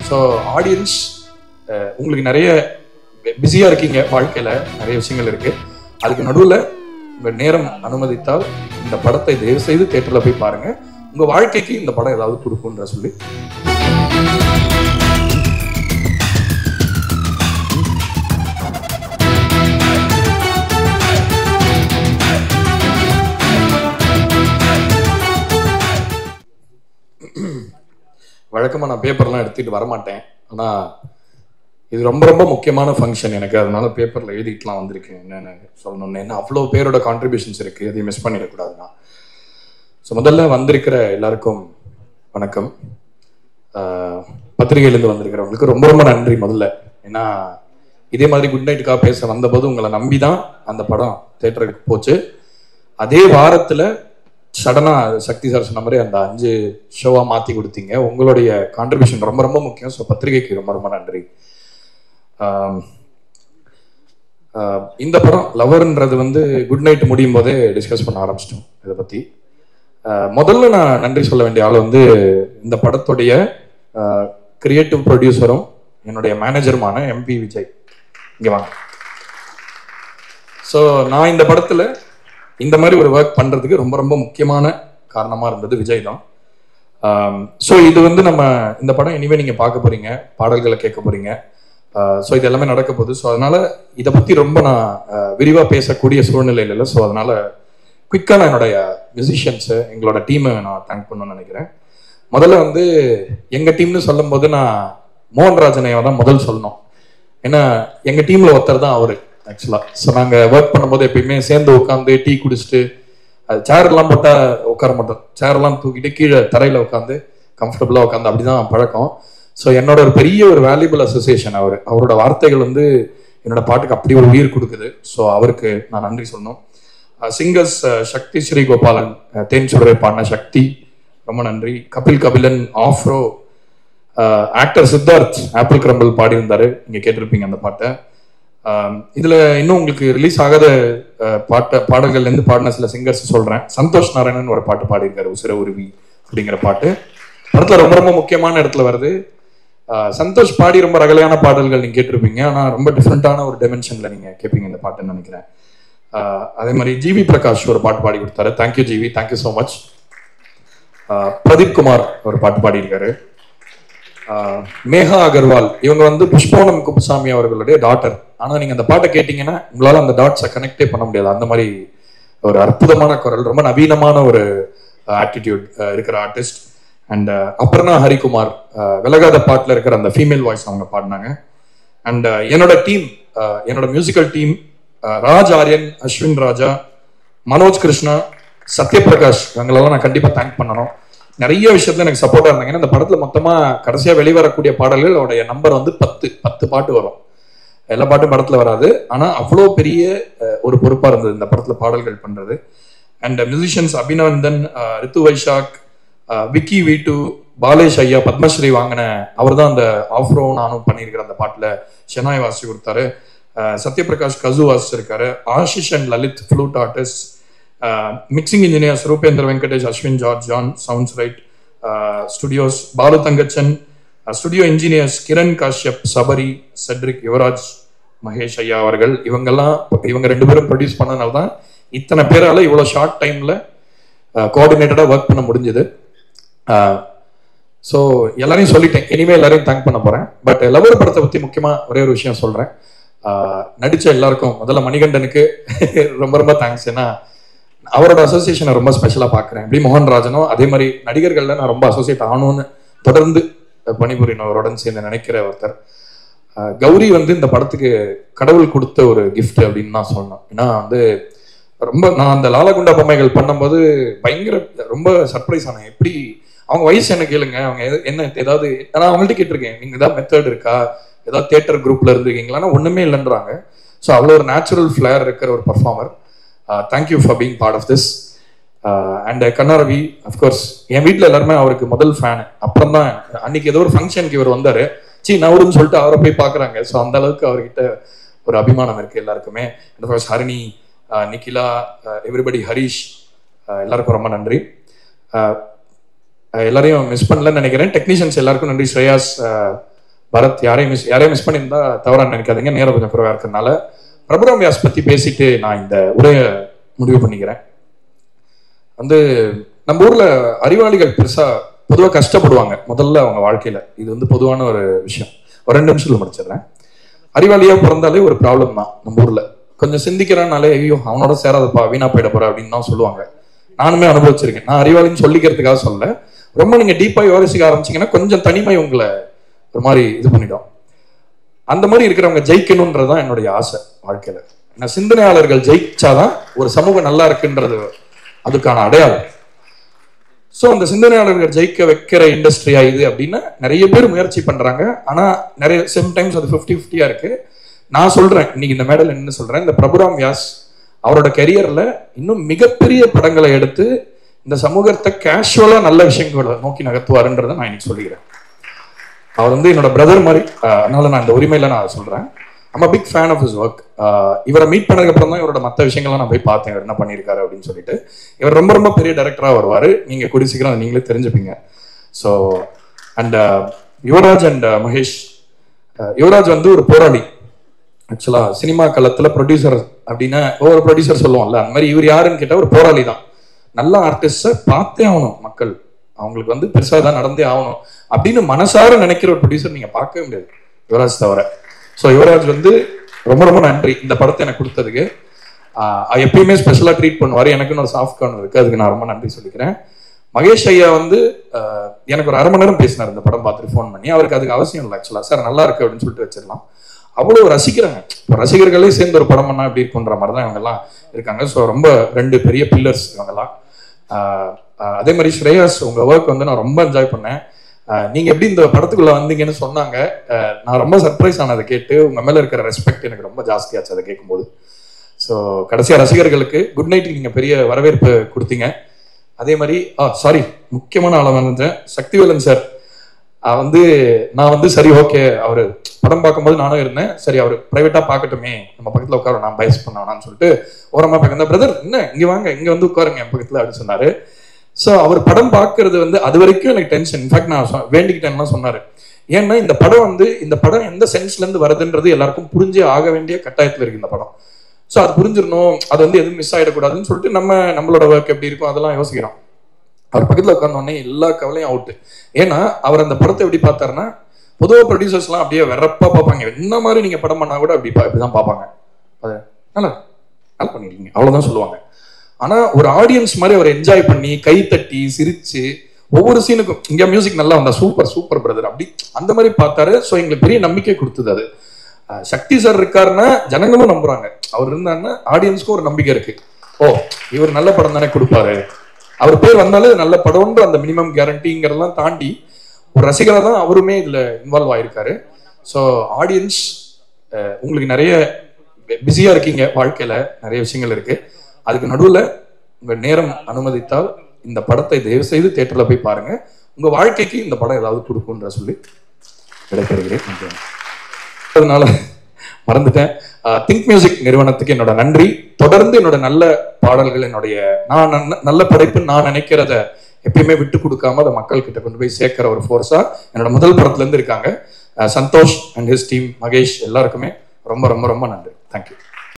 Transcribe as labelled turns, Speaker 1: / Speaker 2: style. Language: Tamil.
Speaker 1: ஸோ ஆடியன்ஸ் உங்களுக்கு நிறைய பிஸியாக இருக்கீங்க வாழ்க்கையில் நிறைய விஷயங்கள் இருக்கு அதுக்கு நடுவில் உங்கள் நேரம் அனுமதித்தால் இந்த படத்தை தயவு செய்து தேட்டரில் போய் பாருங்க உங்கள் வாழ்க்கைக்கு இந்த படம் ஏதாவது கொடுக்குன்ற சொல்லி வழக்கமாக நான் பேப்பர்லாம் எடுத்துகிட்டு வரமாட்டேன் ஆனால் இது ரொம்ப ரொம்ப முக்கியமான ஃபங்க்ஷன் எனக்கு அதனால பேப்பரில் எழுதிட்டுலாம் வந்திருக்கேன் என்னென்ன சொல்லணும்னு என்ன அவ்வளோ பேரோட கான்ட்ரிபியூஷன்ஸ் இருக்குது எதையும் மிஸ் பண்ணிடக்கூடாதுண்ணா ஸோ முதல்ல வந்திருக்கிற எல்லாருக்கும் வணக்கம் ஆஹ் பத்திரிகையிலேருந்து வந்திருக்கிறவங்களுக்கு ரொம்ப ரொம்ப நன்றி முதல்ல ஏன்னா இதே மாதிரி குட் நைட்டுக்காக பேச வந்தபோது உங்களை நம்பி தான் அந்த படம் தேட்டருக்கு போச்சு அதே வாரத்தில் சடனாக சக்தி சார் சொன்ன மாதிரி அந்த அஞ்சு ஷோவாக மாற்றி கொடுத்தீங்க உங்களுடைய கான்ட்ரிபியூஷன் ரொம்ப ரொம்ப முக்கியம் ஸோ பத்திரிகைக்கு ரொம்ப ரொம்ப நன்றி ஆம், ஆஹ் இந்த படம் லவர்ன்றது வந்து குட் நைட் முடியும் போதே டிஸ்கஸ் பண்ண ஆரம்பிச்சிட்டோம் இதை பற்றி முதல்ல நான் நன்றி சொல்ல வேண்டிய ஆள் வந்து இந்த படத்துடைய கிரியேட்டிவ் ப்ரொடியூசரும் என்னுடைய மேனேஜருமான எம்பி விஜய் இங்கே வாங்க ஸோ நான் இந்த படத்தில் இந்த மாதிரி ஒரு ஒர்க் பண்ணுறதுக்கு ரொம்ப ரொம்ப முக்கியமான காரணமாக இருந்தது விஜய் தான் ஸோ இது வந்து நம்ம இந்த படம் இனிமேல் நீங்கள் பார்க்க போகிறீங்க பாடல்களை கேட்க போகிறீங்க ஸோ இது எல்லாமே நடக்க போகுது ஸோ அதனால் இதை பற்றி ரொம்ப நான் விரிவாக பேசக்கூடிய சூழ்நிலையில் இல்லை ஸோ அதனால் குயிக்காக நான் என்னுடைய மியூசிஷியன்ஸு எங்களோட டீமை நான் தேங்க் பண்ணணும்னு நினைக்கிறேன் முதல்ல வந்து எங்கள் டீம்னு சொல்லும்போது நான் மோகன்ராஜனையை தான் முதல் சொல்லணும் ஏன்னா எங்கள் டீமில் ஒருத்தர் தான் அவர் ஆக்சுவலாக ஸோ நாங்கள் ஒர்க் பண்ணும்போது எப்பயுமே சேர்ந்து உட்காந்து டீ குடிச்சிட்டு அது சேர்லாம் போட்டால் உட்கார மாட்டோம் சேர்லாம் தூக்கிட்டு கீழே தரையில் உட்காந்து கம்ஃபர்டபுளாக உட்காந்து அப்படிதான் பழக்கம் ஸோ என்னோட ஒரு பெரிய ஒரு வேல்யூபிள் அசோசியேஷன் அவர் அவரோட வார்த்தைகள் வந்து என்னோட பாட்டுக்கு அப்படி ஒரு உயிர் கொடுக்குது ஸோ அவருக்கு நான் நன்றி சொல்லணும் சிங்கர்ஸ் சக்தி ஸ்ரீ கோபாலன் அஹ், தேன் சுடரை பாடின சக்தி ரொம்ப நன்றி Kapil Kabilan Afro actor Siddharth apple crumble பாடியிருந்தாரு நீங்க கேட்டிருப்பீங்க அந்த பாட்டை ஆம், இதுல இன்னும் உங்களுக்கு ரிலீஸ் ஆகாத அஹ், பாட்ட பாடல்கள்ல இருந்து பாடின சில சிங்கர்ஸ் சொல்றேன் சந்தோஷ் நாராயணன் ஒரு பாட்டு பாடியிருக்காரு உசிர உருவி அப்படிங்கிற பாட்டு படத்துல ரொம்ப ரொம்ப முக்கியமான இடத்துல வருது ஆஹ், சந்தோஷ் பாடி ரொம்ப ரகலையான பாடல்கள் நீங்க கேட்டிருப்பீங்க ஆனா ரொம்ப டிஃப்ரெண்டான ஒரு டைமென்ஷன்ல நீங்க கேட்பீங்க இந்த பாட்டுன்னு நினைக்கிறேன் ஆஹ், அதே மாதிரி ஜிவி பிரகாஷ் ஒரு பாட்டு பாடி கொடுத்தாரு thank you GV thank you so much Pradeep Kumar ஒரு பாட்டு பாடியிருக்காரு ஆஹ் மேகா அகர்வால் இவங்க வந்து புஷ்பவனம் குப்புசாமி அவர்களுடைய டாட்டர் ஆனா நீங்க அந்த பாட்டை கேட்டீங்கன்னா உங்களால அந்த டாட்ஸை கனெக்டே பண்ண முடியாது அந்த மாதிரி ஒரு அற்புதமான குரல் ரொம்ப நவீனமான ஒரு ஆட்டிடியூட் இருக்கிற ஆர்டிஸ்ட் அண்ட் அபர்ணா ஹரிகுமார் ஆஹ் விலகாத பாட்டில் இருக்கிற அந்த ஃபீமேல் வாய்ஸ் அவங்க பாடினாங்க அண்ட் என்னோட டீம் என்னோட மியூசிக்கல் டீம் ராஜ் ஆரியன் அஸ்வின் ராஜா மனோஜ் கிருஷ்ணா சத்யபிரகாஷ் இவங்களெல்லாம் நான் கண்டிப்பா தேங்க் பண்ணணும் நிறைய விஷயத்துல எனக்கு சப்போர்ட்டா இருந்தாங்க ஏன்னா இந்த படத்துல மொத்தமா கடைசியா வெளிவரக்கூடிய பாடல்கள் அவருடைய நம்பர் வந்து பத்து பத்து பாட்டு வரும் எல்லா பாட்டும் படத்துல வராது ஆனா அவ்வளோ பெரிய அஹ், ஒரு பொறுப்பா இருந்தது இந்த படத்துல பாடல்கள் பண்றது அண்ட் மியூசிஷியன்ஸ் அபிநந்தன் அஹ், ரித்து வைஷாக் அஹ், விக்கி வீட்டு பாலேஷ் ஐயா பத்மஸ்ரீ வாங்கின அவர் தான் அந்த ஆஃப்ரோ நானும் பண்ணியிருக்கிற அந்த பாட்டுல ஷெனாய் வாசி கொடுத்தாரு அஹ், சத்யபிரகாஷ் கசு வாசிச்சிருக்காரு Ashish and Lalit flute artist mixing engineers Rupendra Venkatesh Ashwin George John sounds right studios Balu Thangachan studio engineers Kiran Kashyap Sabari Cedric Yuvaraj Mahesh ஐயா அவர்கள் இவங்கெல்லாம் இவங்க ரெண்டு பேரும் ப்ரொடியூஸ் பண்ணனால தான் இத்தனை பேரால இவ்வளோ ஷார்ட் டைம்ல கோஆர்டினேட்டடாக ஒர்க் பண்ண முடிஞ்சது ஸோ எல்லாரையும் சொல்லிட்டேன் இனிமே எல்லாரையும் தேங்க் பண்ண போறேன் பட் லவர் படத்தை பத்தி முக்கியமா ஒரே ஒரு விஷயம் சொல்றேன் ஆஹ் நடிச்ச எல்லாருக்கும் முதல்ல மணிகண்டனுக்கு ரொம்ப ரொம்ப தேங்க்ஸ் ஏன்னா அவரோட அசோசியேஷனை ரொம்ப ஸ்பெஷலாக பார்க்குறேன் எப்படி மோகன்ராஜனும் அதே மாதிரி நடிகர்கள்ல நான் ரொம்ப அசோசியேட் ஆகணும்னு தொடர்ந்து பணிபுரியினவருடன் சேர்ந்து நினைக்கிற ஒருத்தர் ஆஹ் கௌரி வந்து இந்த படத்துக்கு கடவுள் கொடுத்த ஒரு gift அப்படின்னு நான் சொல்லணும் ஏன்னா வந்து ரொம்ப நான் அந்த லாலகுண்டா பொம்மைகள் பண்ணும்போது பயங்கர ரொம்ப சர்ப்ரைஸ் ஆனேன் எப்படி அவங்க வயசு என்ன கேளுங்க அவங்க எது- என்ன ஏதாவது நான் அவங்கள்ட்ட கேட்டிருக்கேன் நீங்க ஏதாவது மெத்தட் இருக்கா ஏதாவது தியேட்டர் குரூப்ல இருந்திருக்கீங்களான்னா ஒண்ணுமே இல்லைன்றாங்க ஸோ அவ்வளோ ஒரு நேச்சுரல் ஃபிளேர் இருக்கிற ஒரு performer thank you for being part of this and Kanna Ravi of course என் வீட்டில் எல்லாருமே அவருக்கு முதல் ஃபேனு அப்புறம் தான் அன்னைக்கு ஏதோ ஒரு ஃபங்க்ஷனுக்கு இவர் வந்தாரு சி நவருன்னு சொல்லிட்டு அவரை போய் பார்க்குறாங்க ஸோ அந்த அளவுக்கு அவர்கிட்ட ஒரு அபிமானம் இருக்கு எல்லாருக்குமே அண்ட் ஃபர்ஸ்ட் ஹரிணி அஹ், நிக்கிலா எவ்ரிபடி ஹரிஷ் அஹ், எல்லாருக்கும் ரொம்ப நன்றி அஹ், அஹ், எல்லாரையும் மிஸ் பண்ணலன்னு நினைக்கிறேன் டெக்னீஷியன்ஸ் எல்லாருக்கும் நன்றி ஸ்ரேயாஸ் பரத் யாரையும் மிஸ் யாரையும் மிஸ் பண்ணியிருந்தா தவறா நினைக்காதீங்க நேரம் கொஞ்சம் குறைவா இருக்கிறதுனால பிரபுராம் வியாஸ் பத்தி பேசிட்டு நான் இந்த உரையை முடிவு பண்ணிக்கிறேன் வந்து நம்ம ஊர்ல அறிவாளிகள் பெருசா பொதுவா கஷ்டப்படுவாங்க முதல்ல அவங்க வாழ்க்கையில இது வந்து பொதுவான ஒரு விஷயம் ஒரு ரெண்டு நிமிஷத்துல முடிச்சிடுறேன் அறிவாளியா பிறந்தாலே ஒரு ப்ராப்ளம் தான் நம்ம ஊர்ல கொஞ்சம் சிந்திக்கிறானாலே ஐயோ அவனோட சேராதப்பா வீணா போயிட போற அப்படின்னு தான் சொல்லுவாங்க நானுமே அனுபவிச்சிருக்கேன் நான் அறிவாளின்னு சொல்லிக்கிறதுக்காக சொல்ல ரொம்ப நீங்க டீப்பா யோசிக்க ஆரம்பிச்சீங்கன்னா கொஞ்சம் தனிமை உங்களை ஒரு மாதிரி இது பண்ணிடும் அந்த மாதிரி இருக்கிறவங்க ஜெயிக்கணும்ன்றதுதான் என்னுடைய ஆசை வாழ்க்கையில ஏன்னா சிந்தனையாளர்கள் ஜெயிச்சாதான் ஒரு சமூகம் நல்லா இருக்குன்றது அதுக்கான அடையாளம் ஸோ அந்த சிந்தனையாளர்கள் ஜெயிக்க வைக்கிற இண்டஸ்ட்ரியா இது அப்படின்னு நிறைய பேர் முயற்சி பண்றாங்க ஆனா நிறைய டைம்ஸ் அது ஃபிஃப்டி ஃபிஃப்டியா இருக்கு நான் சொல்றேன் இன்னைக்கு இந்த மேடல் என்ன சொல்றேன் இந்த பிரபுராம் வியாஸ் அவரோட கெரியர்ல இன்னும் மிகப்பெரிய படங்களை எடுத்து இந்த சமூகத்தை கேஷுவலா நல்ல விஷயங்களை நோக்கி நகர்த்துவாருன்றதை நான் இன்னைக்கு சொல்லிக்கிறேன் அவர் வந்து என்னோட பிரதர் மாதிரி அஹ், அதனால நான் இந்த உரிமையில நான் அதை சொல்றேன் I'm a big fan of his work இவரை மீட் பண்ணதுக்கு அப்புறம் தான் இவரோட மற்ற விஷயங்கள்லாம் நான் போய் பார்த்தேன் இவர் என்ன பண்ணியிருக்காரு அப்படின்னு சொல்லிட்டு இவர் ரொம்ப ரொம்ப பெரிய டைரக்டரா வருவாரு நீங்க கூடி சீக்கிரம் அதை நீங்களே தெரிஞ்சுப்பீங்க so and Yuvaraj and Mahesh அஹ், யுவராஜ் வந்து ஒரு போராளி ஆக்சுவலா சினிமா களத்துல ப்ரொடியூசர் அப்படின்னா ஒவ்வொரு ப்ரொடியூசர் சொல்லுவோம்ல அந்த மாதிரி இவர் யாருன்னு கேட்டா ஒரு போராளி தான் நல்ல ஆர்டிஸ்ட பார்த்தே ஆகணும் மக்கள் அவங்களுக்கு வந்து பெருசா தான் நடந்தே ஆகணும் அப்படின்னு மனசார நினைக்கிற ஒரு ப்ரொடியூசர் நீங்க பார்க்கவே முடியாது யுவராஜ் தவிர ஸோ யுவராஜ் வந்து ரொம்ப ரொம்ப நன்றி இந்த படத்தை எனக்கு கொடுத்ததுக்கு ஆஹ் எப்பயுமே ஸ்பெஷலா ட்ரீட் பண்ணுவாரு எனக்குன்னு ஒரு சாஃப்ட் கார்னர் இருக்கு அதுக்கு நான் ரொம்ப நன்றி சொல்லிக்கிறேன் மகேஷ் ஐயா வந்து ஆஹ் எனக்கு ஒரு அரை மணி நேரம் பேசினார் இந்த படம் பார்த்துட்டு ஃபோன் பண்ணி அவருக்கு அதுக்கு அவசியம் இல்லை ஆக்சுவலா சார் நல்லா இருக்கு அப்படின்னு சொல்லிட்டு வச்சிடலாம் அவ்வளவு ரசிக்கிறாங்க இப்போ ரசிகர்களே சேர்ந்து ஒரு படம் பண்ணா எப்படி இருக்குன்ற மாதிரி தான் இவங்கெல்லாம் இருக்காங்க ஸோ ரொம்ப ரெண்டு பெரிய பில்லர்ஸ் இவங்கெல்லாம் ஆஹ் ஆஹ் அதே மாதிரி ஸ்ரேயாஸ் உங்க ஒர்க் வந்து நான் ரொம்ப என்ஜாய் பண்ணேன் ஆஹ் நீங்க எப்படி இந்த படத்துக்குள்ள வந்தீங்கன்னு சொன்னாங்க ஆஹ் நான் ரொம்ப சர்ப்ரைஸ் ஆனதை கேட்டு உங்க மேல இருக்கிற ரெஸ்பெக்ட் எனக்கு ரொம்ப ஜாஸ்தியாச்சு அதை கேட்கும்போது ஸோ கடைசியா ரசிகர்களுக்கு குட் நைட்டுக்கு நீங்க பெரிய வரவேற்பு கொடுத்தீங்க அதே மாதிரி ஆ சாரி முக்கியமான ஆளை வந்துட்டேன் சக்திவேலன் சார் ஆஹ் வந்து நான் வந்து சரி ஓகே அவரு படம் பார்க்கும்போது நானும் இருந்தேன் சரி அவர் பிரைவேட்டா பார்க்கட்டுமே நம்ம பக்கத்துல உட்கார நான் பயஸ் பண்ண வேணாம்னு சொல்லிட்டு ஓரமா பார்க்க பிரதர் என்ன இங்க வாங்க இங்க வந்து உட்காருங்க என் பக்கத்துல அப்படின்னு சொன்னாரு ஸோ அவர் படம் பார்க்கறது வந்து அது வரைக்கும் எனக்கு டென்ஷன் இன்ஃபேக்ட் நான் சொ- வேண்டிக்கிட்டேன்லாம் சொன்னாரு ஏன்னா இந்த படம் வந்து இந்த படம் எந்த சென்ஸ்ல இருந்து வருதுன்றது எல்லாருக்கும் புரிஞ்சே ஆக வேண்டிய கட்டாயத்துல இருக்கு இந்த படம் ஸோ அது புரிஞ்சிடணும் அது வந்து எதுவும் மிஸ் ஆயிடக்கூடாதுன்னு சொல்லிட்டு நம்ம நம்மளோட ஒர்க் எப்படி இருக்கும் அதெல்லாம் யோசிக்கிறோம் அவர் பக்கத்துல உட்கார்ந்த உடனே எல்லா கவலையும் அவுட்டு ஏன்னா அவர் அந்த படத்தை எப்படி பார்த்தாருன்னா பொதுவாக ப்ரொடியூசர்ஸ்லாம் அப்படியே வெறப்பா பார்ப்பாங்க என்ன மாதிரி நீங்க படம் பண்ணா கூட அப்படி பா- இப்படிதான் பார்ப்பாங்க அது நல்லா நல்லா பண்ணிருக்கீங்க அவ்வளவுதான் சொல்லுவாங்க ஆனா ஒரு ஆடியன்ஸ் மாதிரி அவர் என்ஜாய் பண்ணி கை தட்டி சிரிச்சு ஒவ்வொரு சீனுக்கும் இங்க மியூசிக் நல்லா வந்தா சூப்பர் சூப்பர் பிரதர் அப்படி அந்த மாதிரி பார்த்தாரு ஸோ எங்களுக்கு பெரிய நம்பிக்கை கொடுத்தது அது அஹ் சக்தி சார் இருக்காருன்னா ஜனங்களும் நம்புறாங்க அவர் இருந்தாருன்னா ஆடியன்ஸ்க்கும் ஒரு நம்பிக்கை இருக்கு ஓ இவர் நல்ல படம் தானே கொடுப்பாரு அவர் பேர் வந்தாலே நல்ல படம்ன்ற அந்த மினிமம் கேரண்டிங்கிறதெல்லாம் தாண்டி ஒரு ரசிகராக தான் அவருமே இதுல இன்வால்வ் ஆயிருக்காரு ஸோ ஆடியன்ஸ் உங்களுக்கு நிறைய பிஸியா இருக்கீங்க வாழ்க்கையில நிறைய விஷயங்கள் இருக்கு அதுக்கு நடுவுல உங்க நேரம் அனுமதித்தால் இந்த படத்தை தயவு செய்து தேட்டர்ல போய் பாருங்க உங்க வாழ்க்கைக்கு இந்த படம் ஏதாவது கொடுக்குன்ற சொல்லி விடைபெறுகிறேன் நன்றி. அதனால மறந்துட்டேன் திங்க் மியூசிக் நிறுவனத்துக்கு என்னோட நன்றி தொடர்ந்து என்னோட நல்ல பாடல்கள் என்னுடைய நான் நன்ன- நல்ல படைப்புன்னு நான் நினைக்கிறத எப்பயுமே விட்டு கொடுக்காம அதை மக்கள் கிட்ட கொண்டு போய் சேர்க்கிற ஒரு ஃபோர்ஸா என்னோட முதல் படத்துல இருந்து இருக்காங்க அஹ் Santhosh and his team Mahesh எல்லாருக்குமே ரொம்ப ரொம்ப ரொம்ப நன்றி தேங்க்யூ